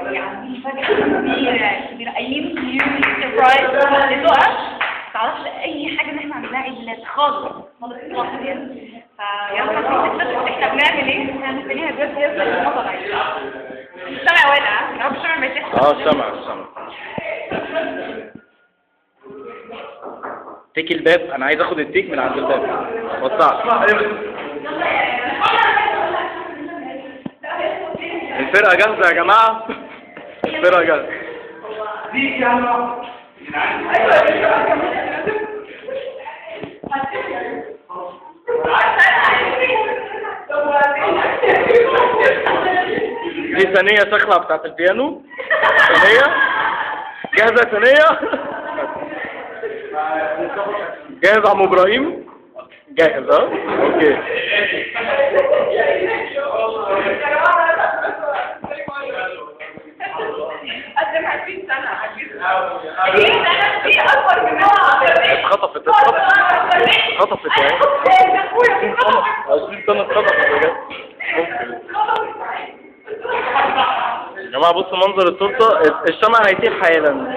يعني فجأة كبيرة كبيرة قايلين كبير سربرايز لتقف تعرفش أي حاجة إن إحنا عندنا عيد ميلاد خالص خالص خالص يعني فيلا خلاص إحنا بنعمل إيه؟ إحنا مستنيها بجد ينزل المطر السمع والع يا رب السمع ما يتحصل اه سمع سمع تيك الباب انا عايز اخد التيك من عند الباب وسع الفرقة جاهزة يا جماعة الفرقة جاهزة دي ثانية شخلة بتاعت البيانو ثانية جاهزة ثانية جاهز عم ابراهيم جاهز ها اوكي قدم 20 سنة 20 سنة دي أكبر منها اتخطفت اتخطفت اتخطفت يعني 20 سنة اتخطفت بجد ممكن يا جماعة بصوا منظر التورتة الشمع هيطير حالا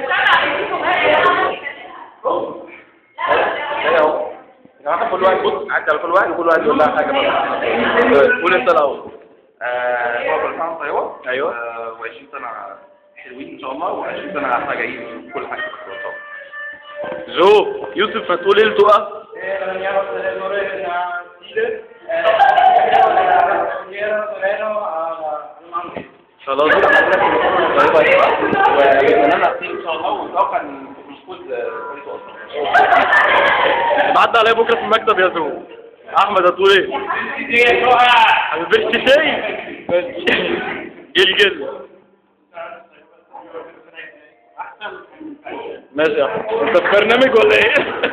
اهو يا جماعة كل واحد بص عدي على كل واحد وكل واحد يقول لها حاجة بقى قول انت الأول آه، كل سنة طيبة أيوة. و20 سنة حلوين إن شاء الله و20 سنة احنا جايين في كل حاجة إن شاء الله جو يوسف ما تقول ايه التقى خلاص طيبة ويتمنى خير إن شاء الله ونتوقع إن المفروض كويس أصلا بعد عليا بكره في المكتب يا زو احمد هتقول ايه حبيبتي شيء جل جل ماشي يا احمد انت في برنامج ولا ايه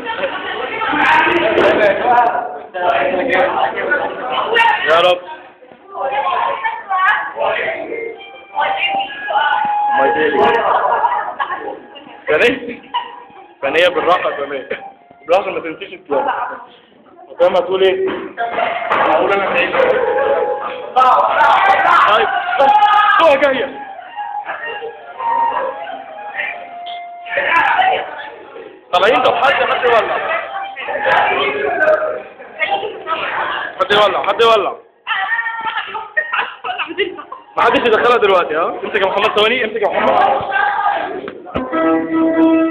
يا رب ما يجيلي ثانية ثانية بالراحة ثانية بالراحة ما تنسيش الكلام فاهم هتقول ايه؟ هقول انا بعيد طيب هو جاية طالعين طب حد حد يولع حد يولع حد يولع ما حدش يدخلها دلوقتي ها امسك يا محمد ثواني امسك يا محمد